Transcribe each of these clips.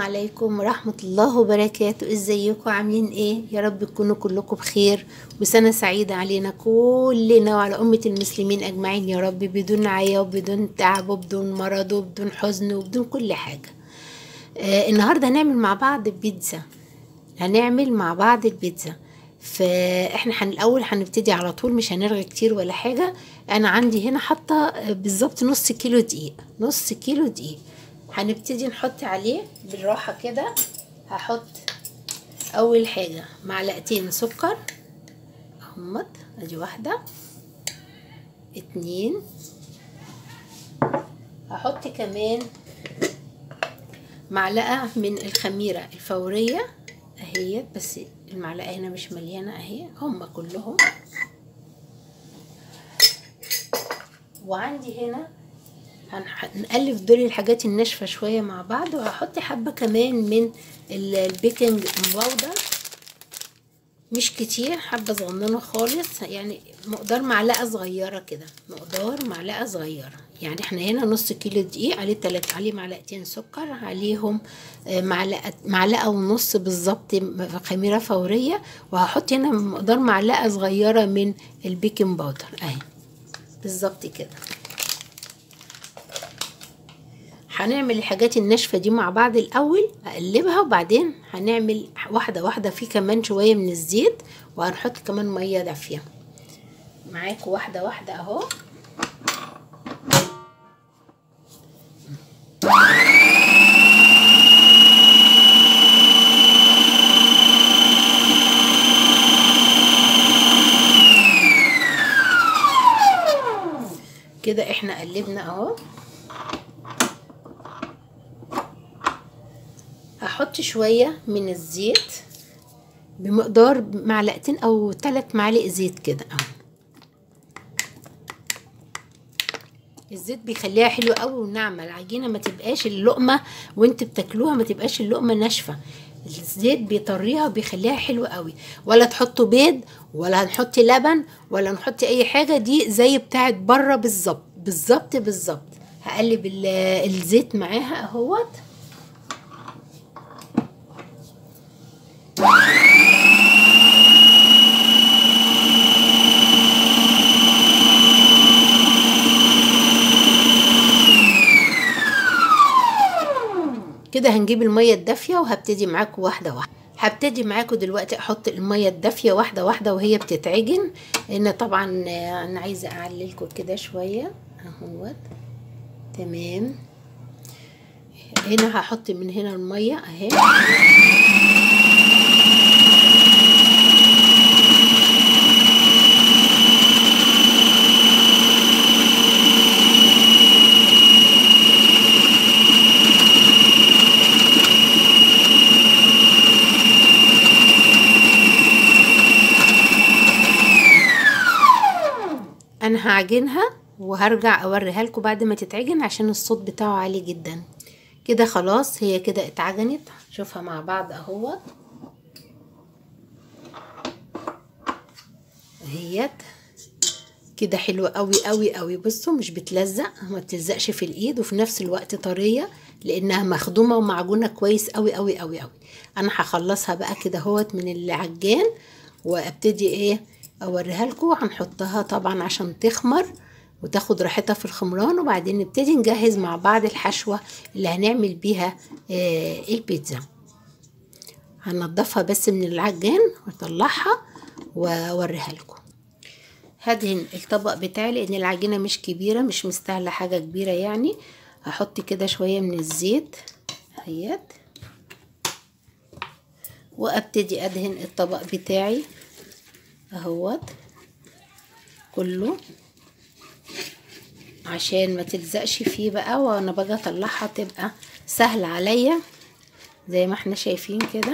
عليكم ورحمة الله وبركاته ازيكم عاملين ايه يا رب تكونوا كلكم بخير وسنة سعيدة علينا كلنا وعلى أمة المسلمين أجمعين يا رب بدون عيا وبدون تعب وبدون مرض وبدون حزن وبدون كل حاجة آه النهاردة هنعمل مع بعض بيتزا هنعمل مع بعض البيتزا فاحنا هن الاول هنبتدي على طول مش هنرغي كتير ولا حاجه انا عندي هنا حاطه بالظبط نص كيلو دقيق نص كيلو دقيق هنبتدي نحط عليه بالراحه كده هحط اول حاجه معلقتين سكر اهمت ادي واحده اتنين هحط كمان معلقه من الخميره الفوريه اهي بس المعلقه هنا مش مليانه اهي هم كلهم وعندي هنا هنقلب دول الحاجات الناشفه شويه مع بعض وهحط حبه كمان من البيكنج باودر مش كتير حبه صغننه خالص يعني مقدار معلقه صغيره كده مقدار معلقه صغيره يعني احنا هنا نص كيلو دقيق عليه تلات عليه معلقتين سكر عليهم معلقه معلقه ونص بالظبط خميره فوريه وهحط هنا مقدار معلقه صغيره من البيكنج باودر اهي بالظبط كده هنعمل الحاجات الناشفه دي مع بعض الاول اقلبها وبعدين هنعمل واحده واحده في كمان شويه من الزيت وهنحط كمان ميه دافيه معاكم واحده واحده اهو كده احنا قلبنا اهو هحط شوية من الزيت بمقدار معلقتين او ثلاث معالق زيت كده اهو الزيت بيخليها حلوة قوي وناعمة العجينة ما تبقاش اللقمة وانت بتاكلوها ما تبقاش اللقمة ناشفة الزيت بيطريها وبيخليها حلوة قوي ولا تحطوا بيض ولا هنحط لبن ولا نحط اي حاجة دي زي بتاعت بره بالظبط بالظبط بالظبط هقلب الزيت معاها اهوت كده هنجيب الميه الدافيه وهبتدي معاكم واحده واحده هبتدي معاكم دلوقتي احط الميه الدافيه واحده واحده وهي بتتعجن لان طبعا انا عايزه اعللكم كده شويه اهوت تمام هنا هحط من هنا الميه اهي انا هعجنها وهرجع اوريها لكم بعد ما تتعجن عشان الصوت بتاعه عالي جدا كده خلاص هي كده اتعجنت شوفها مع بعض اهوت اهيت كده حلوة قوي قوي قوي بصوا مش بتلزق ما بتلزقش في الايد وفي نفس الوقت طرية لانها مخدومة ومعجونة كويس قوي قوي قوي قوي انا هخلصها بقى كده اهوت من العجان وابتدي ايه اوريها لكم هنحطها طبعا عشان تخمر وتاخد راحتها في الخمران وبعدين نبتدي نجهز مع بعض الحشوة اللي هنعمل بيها آه البيتزا هنضفها بس من العجان واطلعها واوريها لكم هدهن الطبق بتاعي لان العجينة مش كبيرة مش مستاهلة حاجة كبيرة يعني هحط كده شوية من الزيت اهيت وابتدي ادهن الطبق بتاعي اهوت كله عشان ما تلزقش فيه بقى وانا باجي اطلعها تبقى سهله عليا زي ما احنا شايفين كده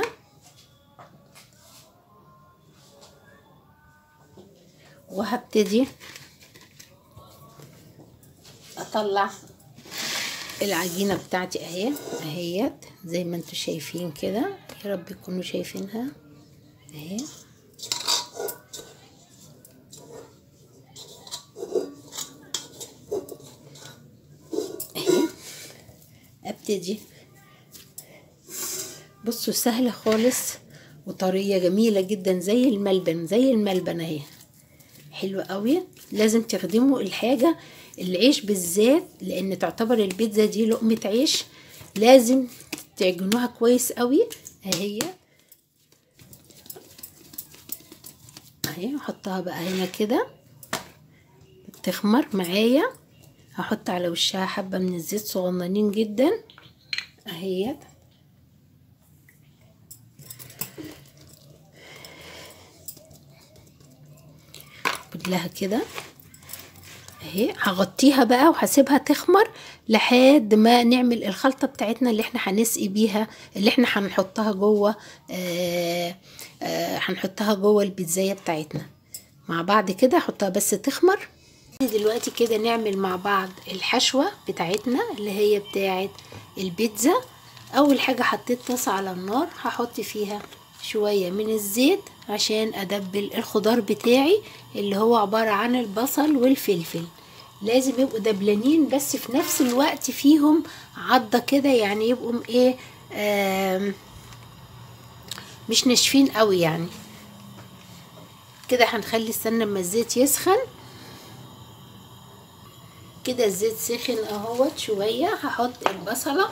وهبتدي اطلع العجينه بتاعتي اهي اهيت زي ما انتوا شايفين كده يا رب تكونوا شايفينها اهي ابتدي بصوا سهلة خالص وطرية جميلة جدا زي الملبن زي الملبن اهي حلوة قوي لازم تخدموا الحاجة العيش بالذات لان تعتبر البيتزا دي لقمة عيش لازم تعجنوها كويس قوي اهي اهي احطها بقى هنا كده تخمر معايا هحط على وشها حبة من الزيت صغننين جدا اهيت لها كده اهي هغطيها بقى وهسيبها تخمر لحد ما نعمل الخلطة بتاعتنا اللي احنا هنسقي بيها اللي احنا هنحطها جوه آه آه هنحطها جوه البيتزاية بتاعتنا مع بعض كده احطها بس تخمر دلوقتي كده نعمل مع بعض الحشوة بتاعتنا اللي هي بتاعت البيتزا اول حاجة حطيت طاسة على النار هحط فيها شوية من الزيت عشان ادبل الخضار بتاعي اللي هو عبارة عن البصل والفلفل لازم يبقوا دبلانين بس في نفس الوقت فيهم عضة كده يعني يبقوا ايه مش ناشفين قوي يعني كده هنخلي استنى اما الزيت يسخن كده الزيت سخن اهوت شوية هحط البصلة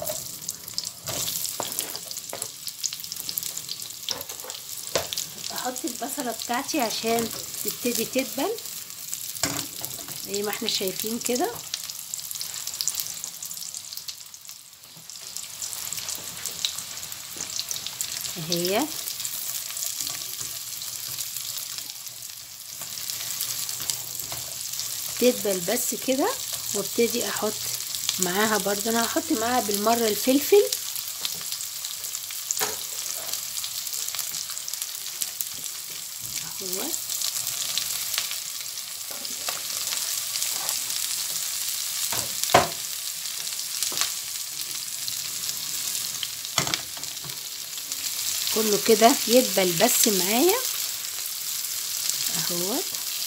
احط البصلة بتاعتي عشان تبتدي تدبل زي ما احنا شايفين كده اهي تدبل بس كده وابتدي احط معاها برضه انا هحط معاها بالمره الفلفل اهو كله كده يدبل بس معايا اهوت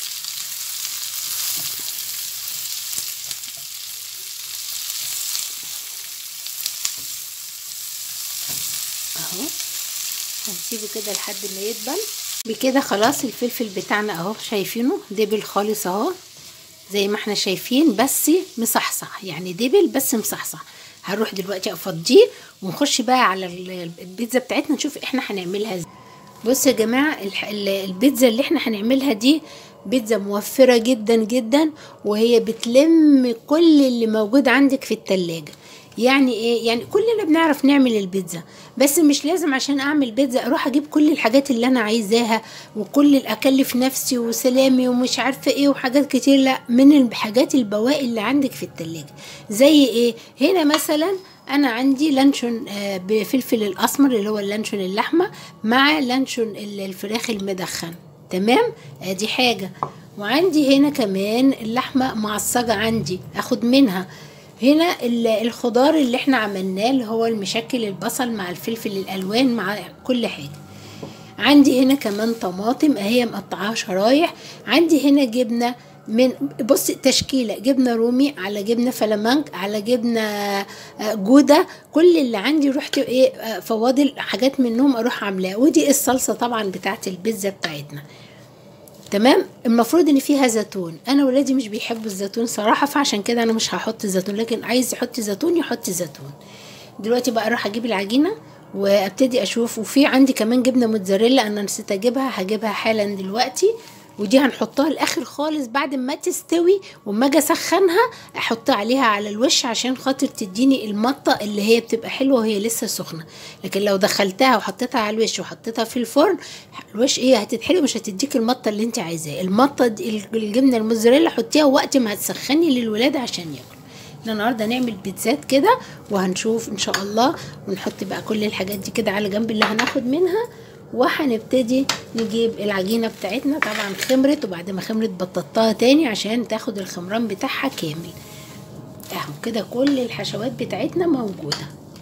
اهو هنسيبه كده لحد ما يدبل بكده خلاص الفلفل بتاعنا اهو شايفينه دبل خالص اهو زي ما احنا شايفين بس مصحصح يعني دبل بس مصحصح هروح دلوقتي افضيه ونخش بقى على البيتزا بتاعتنا نشوف احنا هنعملها ازاي بصوا يا جماعه البيتزا اللي احنا هنعملها دي بيتزا موفره جدا جدا وهي بتلم كل اللي موجود عندك في التلاجة يعني ايه يعني كلنا بنعرف نعمل البيتزا بس مش لازم عشان اعمل بيتزا اروح اجيب كل الحاجات اللي انا عايزاها وكل اكلف نفسي وسلامي ومش عارفه ايه وحاجات كتير لا من الحاجات البواقي اللي عندك في التلاجة زي ايه هنا مثلا انا عندي لانشون بفلفل الاسمر اللي هو اللانشون اللحمه مع لانشون الفراخ المدخن تمام ادي حاجه وعندي هنا كمان اللحمه معصجه عندي اخد منها هنا الخضار اللي احنا عملناه اللي هو المشكل البصل مع الفلفل الالوان مع كل حاجه عندي هنا كمان طماطم اهي مقطعاها شرايح عندي هنا جبنه من بص تشكيله جبنه رومي على جبنه فلامنك على جبنه جوده كل اللي عندي رحت ايه فواضل حاجات منهم اروح عاملاها ودي الصلصه طبعا بتاعت البيتزا بتاعتنا تمام المفروض ان فيها زيتون انا ولادي مش بيحبوا الزيتون صراحه فعشان كده انا مش هحط زيتون لكن عايز يحط زيتون يحط زيتون دلوقتي بقى اروح اجيب العجينه وابتدي اشوف وفي عندي كمان جبنه موتزاريلا انا نسيت اجيبها هجيبها حالا دلوقتي ودي هنحطها الاخر خالص بعد ما تستوي وما اجي اسخنها احط عليها على الوش عشان خاطر تديني المطه اللي هي بتبقى حلوه وهي لسه سخنه لكن لو دخلتها وحطيتها على الوش وحطيتها في الفرن الوش ايه هتتحرق مش هتديك المطه اللي انت عايزاها المطه دي الجبنه الموزاريلا حطيها وقت ما هتسخني للولاد عشان ياكلوا احنا النهارده نعمل بيتزات كده وهنشوف ان شاء الله ونحط بقى كل الحاجات دي كده على جنب اللي هناخد منها وهنبتدي نجيب العجينه بتاعتنا طبعا خمرت وبعد ما خمرت بططتها تاني عشان تاخد الخمران بتاعها كامل اهو كده كل الحشوات بتاعتنا موجوده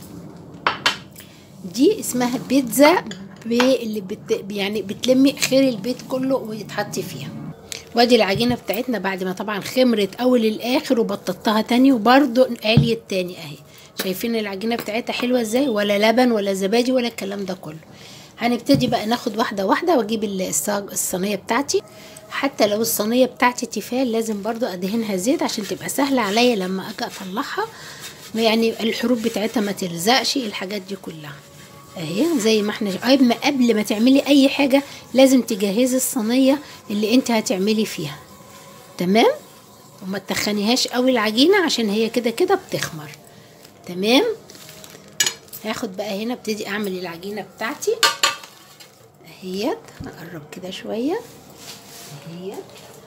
دي اسمها بيتزا اللي بت يعني بتلمي خير البيت كله ويتحط فيها وادي العجينه بتاعتنا بعد ما طبعا خمرت اول الاخر وبططتها تاني وبرده عليت تاني اهي شايفين العجينه بتاعتها حلوه ازاي ولا لبن ولا زبادي ولا الكلام ده كله هنبتدي بقى ناخد واحده واحده واجيب الصاج الصينيه بتاعتي حتى لو الصينيه بتاعتي تيفال لازم برضو ادهنها زيت عشان تبقى سهله عليا لما اجي اطلعها يعني الحروف بتاعتها ما تلزقش الحاجات دي كلها اهي زي ما احنا قبل قبل ما تعملي اي حاجه لازم تجهزي الصينيه اللي انت هتعملي فيها تمام وما تخنيهاش قوي العجينه عشان هي كده كده بتخمر تمام هاخد بقى هنا ابتدي اعمل العجينه بتاعتي اهيت اقرب كده شويه اهيت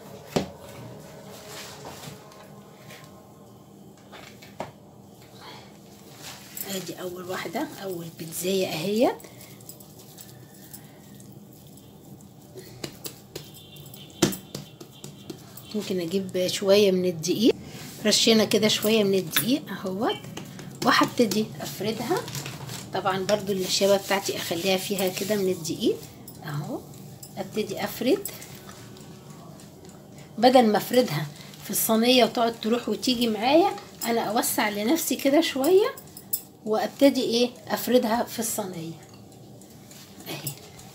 ادي اول واحده اول بيتزايه اهيت ممكن اجيب شويه من الدقيق رشينا كده شويه من الدقيق اهوت وهبتدي افردها طبعا برضو الشبه بتاعتي اخليها فيها كده من الدقيق اهو ابتدي افرد بدل ما افردها في الصينيه وتقعد تروح وتيجي معايا انا اوسع لنفسي كده شويه وابتدي ايه افردها في الصينيه اهي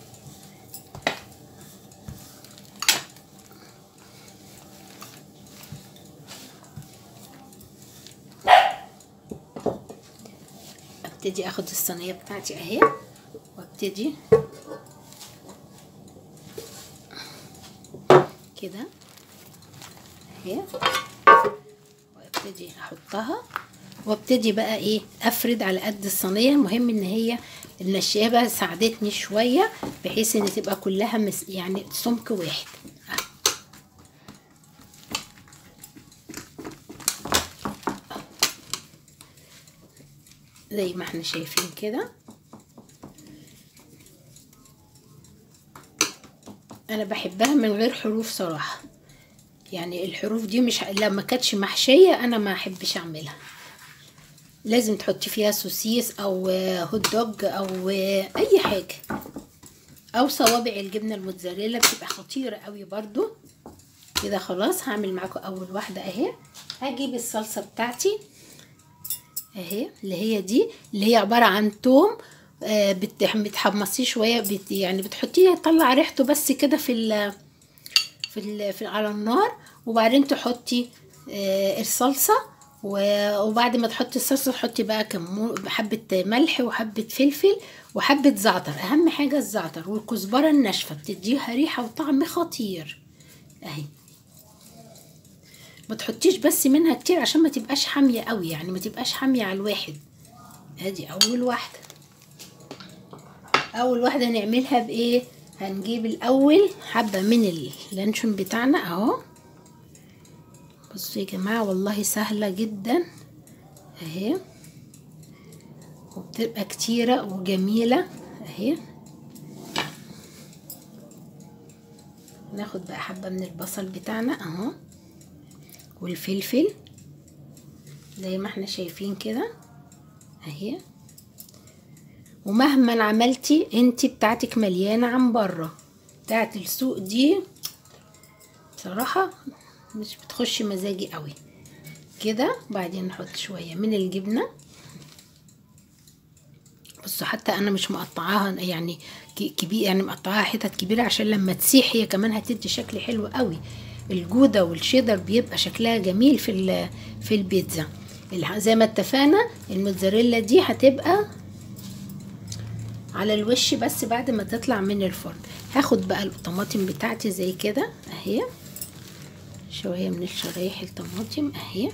ابتدي اخد الصينيه بتاعتي اهي وابتدي كده اهي وابتدي احطها وابتدي بقى ايه افرد على قد الصينيه المهم ان هي النشابه ساعدتني شويه بحيث ان تبقى كلها مس يعني سمك واحد زي ما احنا شايفين كده انا بحبها من غير حروف صراحه يعني الحروف دي مش لما كانتش محشيه انا ما احبش اعملها لازم تحطي فيها سوسيس او هوت دوج او اي حاجه او صوابع الجبنه الموتزاريلا بتبقى خطيره قوي برضو كده خلاص هعمل معاكم اول واحده اهي هجيب الصلصه بتاعتي اهي اللي هي دي اللي هي عباره عن توم آه بتحمصيه شويه بت يعني بتحطيه يطلع ريحته بس كده في ال في ال في على النار وبعدين تحطي آه الصلصه وبعد ما تحطي الصلصه تحطي بقى كمون حبه ملح وحبه فلفل وحبه زعتر اهم حاجه الزعتر والكزبره الناشفه بتديها ريحه وطعم خطير اهي ما تحطيش بس منها كتير عشان ما تبقاش حاميه قوي يعني ما تبقاش حاميه على الواحد ادي اول واحده اول واحده نعملها بايه هنجيب الاول حبه من اللانشون بتاعنا اهو بصوا يا جماعه والله سهله جدا اهي وبتبقى كتيره وجميله اهي ناخد بقى حبه من البصل بتاعنا اهو والفلفل زي ما احنا شايفين كده اهي ومهما عملتي انتي بتاعتك مليانه عن بره بتاعت السوق دي بصراحه مش بتخش مزاجي قوي كده بعدين نحط شويه من الجبنه بصوا حتى انا مش مقطعاها يعني كبير يعني مقطعاها حتت كبيره عشان لما تسيح هي كمان هتدي شكل حلو قوي الجوده والشيدر بيبقى شكلها جميل في في البيتزا زي ما اتفقنا الموتزاريلا دي هتبقى على الوش بس بعد ما تطلع من الفرن هاخد بقى الطماطم بتاعتي زي كده اهي شويه من الشرايح الطماطم اهي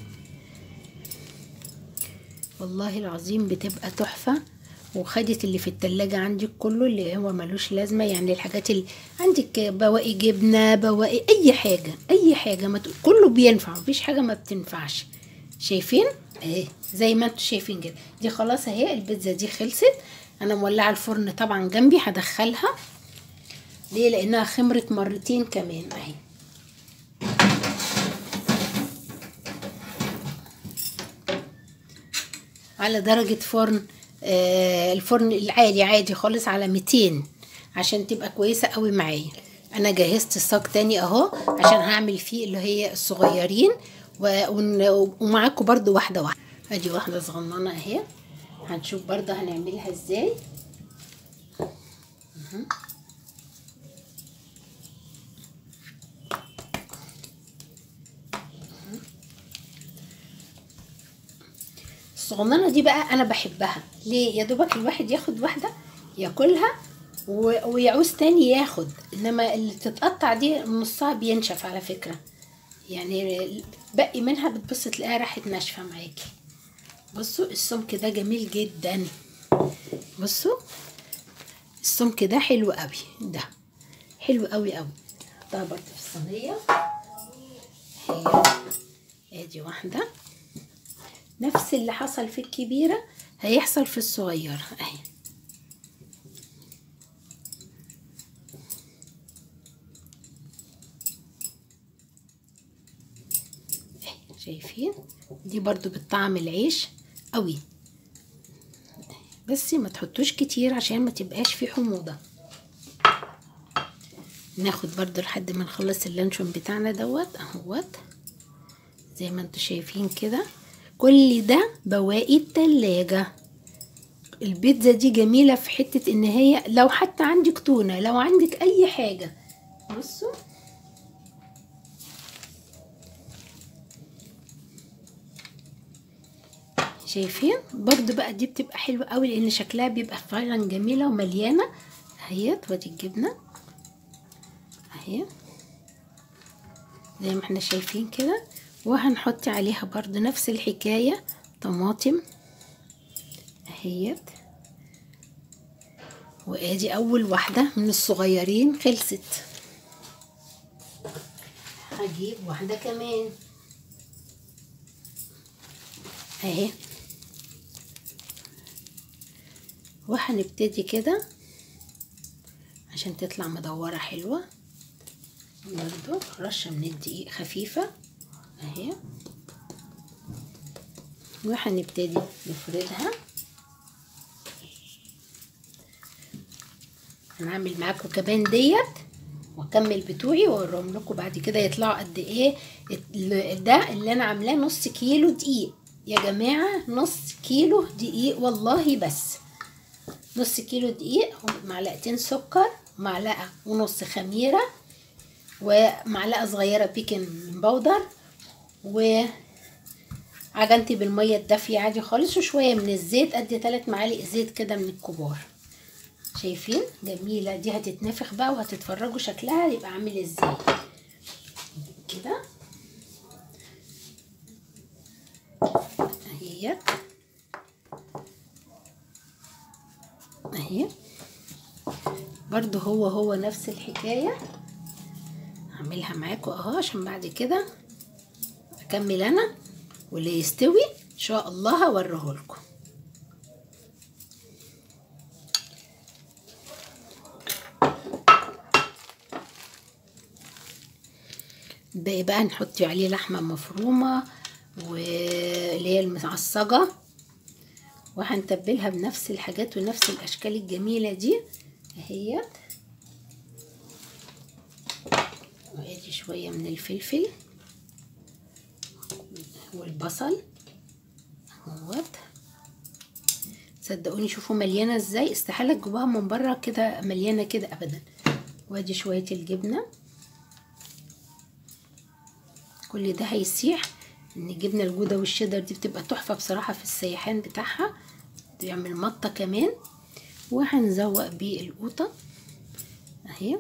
والله العظيم بتبقى تحفه وخدت اللي في التلاجة عندك كله اللي هو ملوش لازمة يعني الحاجات اللي عندك بواقي جبنة بواقي أي حاجة أي حاجة ما كله بينفع مفيش حاجة ما بتنفعش شايفين اهي زي ما انتوا شايفين كده دي خلاص اهي البيتزا دي خلصت انا مولعه الفرن طبعا جنبي هدخلها ليه لانها خمرت مرتين كمان اهي على درجة فرن آه الفرن العالي عادي خالص على 200 عشان تبقى كويسة قوي معايا انا جهزت الصاج تاني اهو عشان هعمل فيه اللي هي الصغيرين ومعاكم برضو واحدة واحدة ادي واحده صغننه اهي هنشوف برضه هنعملها ازاي مهم. الصغننه دي بقى انا بحبها ليه يا دوبك الواحد ياخد واحده ياكلها و- ويعوز تاني ياخد انما اللي تتقطع دي نصها بينشف على فكره يعني بقي منها بتبص تلاقيها راحت ناشفه معاكي بصوا السمك ده جميل جدا بصوا السمك ده حلو قوي ده حلو قوي قوي حطها برضه في الصينيه هي ادي واحده نفس اللي حصل في الكبيره هيحصل في الصغيره اهي أهي، شايفين دي برضو بتطعم العيش قوي بس ما تحطوش كتير عشان ما تبقاش فيه حموضه ناخد برضو لحد ما نخلص اللانشون بتاعنا دوت اهوت زي ما انتوا شايفين كده كل ده بواقي التلاجة البيتزا دي جميلة في حتة ان هي لو حتى عندك تونة لو عندك اي حاجة بصوا شايفين برضو بقى دي بتبقى حلوة قوي لان شكلها بيبقى فعلا جميلة ومليانة اهيت وادي الجبنة اهي زي ما احنا شايفين كده وهنحط عليها برضو نفس الحكاية طماطم اهيت وادي اول واحدة من الصغيرين خلصت هجيب واحدة كمان اهي وهنبتدي كده عشان تطلع مدورة حلوة برضو رشة من الدقيق خفيفة اهي وهنبتدي نفردها هنعمل معاكم كمان ديت واكمل بتوعي واوريهم لكم بعد كده يطلعوا قد ايه ال- ده اللي انا عاملاه نص كيلو دقيق يا جماعه نص كيلو دقيق والله بس نص كيلو دقيق ومعلقتين سكر معلقه ونص خميره ومعلقه صغيره بيكنج باودر و عجنتي بالميه الدافيه عادي خالص وشويه من الزيت قد ثلاث معالق زيت كده من الكبار شايفين جميله دي هتتنفخ بقى وهتتفرجوا شكلها يبقى عامل ازاي كده اهي اهي برضو هو هو نفس الحكايه هعملها معاكم اهو عشان بعد كده اكمل انا واللي يستوي ان شاء الله هوريهولكم باقي بقى نحط عليه لحمه مفرومه واللي هي المعصجه وهنتبلها بنفس الحاجات ونفس الاشكال الجميله دي اهيت وادي شويه من الفلفل والبصل اهوت صدقوني شوفوا مليانه ازاي استحاله تجيبوها من بره كده مليانه كده ابدا وادي شويه الجبنه كل ده هيسيح ان الجبنه الجوده والشيدر دي بتبقى تحفه بصراحه في السيحان بتاعها بيعمل مطه كمان وهنزوق بيه القوطه اهي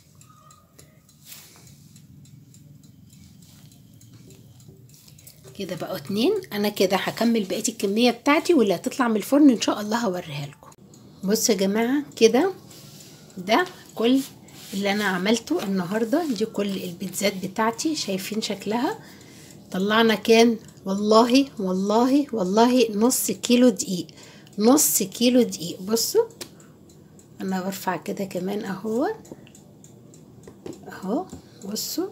كده بقوا اتنين انا كده هكمل بقيه الكميه بتاعتي واللي هتطلع من الفرن ان شاء الله هوريها لكم بصوا يا جماعه كده ده كل اللي انا عملته النهارده دي كل البيتزات بتاعتي شايفين شكلها طلعنا كام والله والله والله نص كيلو دقيق نص كيلو دقيق بصوا انا برفع كده كمان اهو اهو بصوا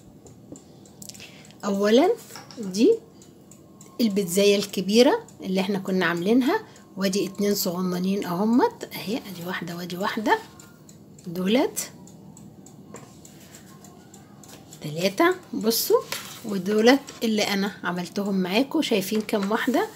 اولا دي البيتزاية الكبيرة اللي احنا كنا عاملينها وادي اتنين صغننين اهمت اهي ادي واحدة وادي واحدة دولت تلاتة بصوا ودولت اللي انا عملتهم معاكم شايفين كام واحدة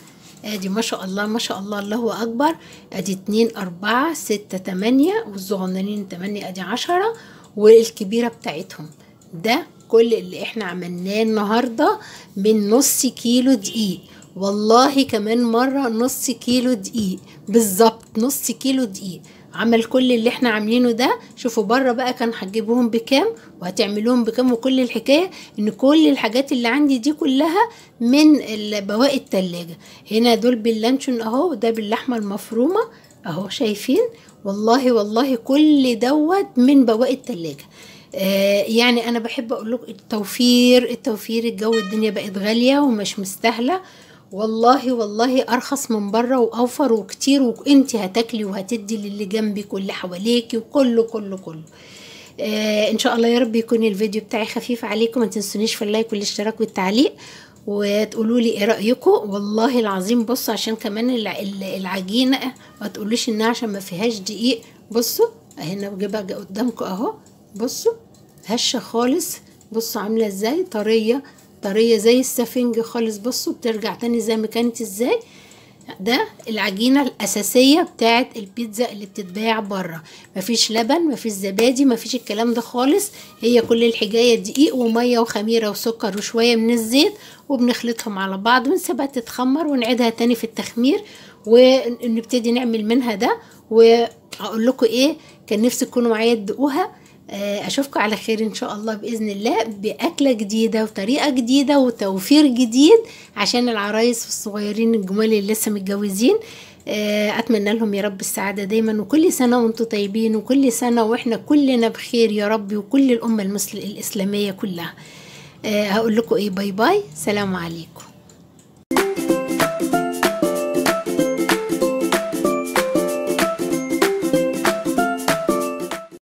ادي ما شاء الله ما شاء الله الله اكبر ادي اتنين اربعة ستة تمانية والصغننين تمانية ادي عشرة والكبيرة بتاعتهم ده كل اللي احنا عملناه النهاردة من نص كيلو دقيق والله كمان مرة نص كيلو دقيق بالظبط نص كيلو دقيق عمل كل اللي احنا عاملينه ده شوفوا بره بقى كان هتجيبوهم بكام وهتعملوهم بكام وكل الحكايه ان كل الحاجات اللي عندي دي كلها من بواقي التلاجة هنا دول باللانشون اهو ده باللحمه المفرومه اهو شايفين والله والله كل دوت من بواقي التلاجة آه يعني انا بحب اقول لكم التوفير التوفير الجو الدنيا بقت غاليه ومش مستاهله والله والله ارخص من بره واوفر وكتير وانت هتاكلي وهتدي للي جنبك واللي حواليكي وكله كله كله آه ان شاء الله يا رب يكون الفيديو بتاعي خفيف عليكم ما تنسونيش في اللايك والاشتراك والتعليق وتقولوا لي ايه رايكم والله العظيم بصوا عشان كمان العجينه ما تقولوش انها عشان ما فيهاش دقيق بصوا اهي بجيبها قدامكم اهو بصوا هشه خالص بصوا عامله ازاي طريه طريه زي السفنج خالص بصوا بترجع تاني زي ما كانت ازاي ده العجينه الاساسيه بتاعت البيتزا اللي بتتباع بره مفيش لبن مفيش زبادي مفيش الكلام ده خالص هي كل الحكايه دقيق وميه وخميره وسكر وشويه من الزيت وبنخلطهم على بعض ونسيبها تتخمر ونعيدها تاني في التخمير ونبتدي نعمل منها ده واقول لكم ايه كان نفسي تكونوا معايا تدوقوها اشوفكم على خير ان شاء الله باذن الله باكله جديده وطريقه جديده وتوفير جديد عشان العرايس الصغيرين الجمال اللي لسه متجوزين اتمنى لهم يا رب السعاده دايما وكل سنه وانتم طيبين وكل سنه واحنا كلنا بخير يا رب وكل الامه الاسلاميه كلها هقول لكم ايه باي باي سلام عليكم